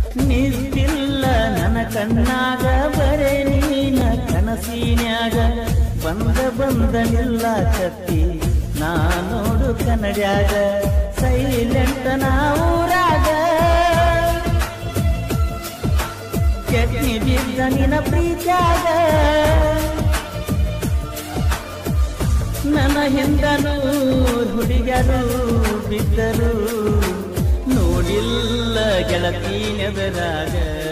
ನಿಂತಿಲ್ಲ ನನ್ನ ಕಣ್ಣಾಗ ಬರೇ ನೀನ ಕನಸಿನ್ಯಾಗ ಬಂದ ಬಂದ ನಿಲ್ಲ ಕತ್ತಿ ನಾ ನೋಡು ಕನ್ನಡ್ಯಾಗ ಸೈಲೆಂಟ್ ನಾವೂರಾಗ ಚಟ್ನಿ ಬಿದ್ದ ನಿನ್ನ ಪ್ರೀತ್ಯಾಗ ನನ್ನ ಹಿಂದನು ಹುಡುಗರು ಬಿದ್ದರು ನೋಡಿಲ್ಲ ಗೆಳತಿ ನೆದರಾಗ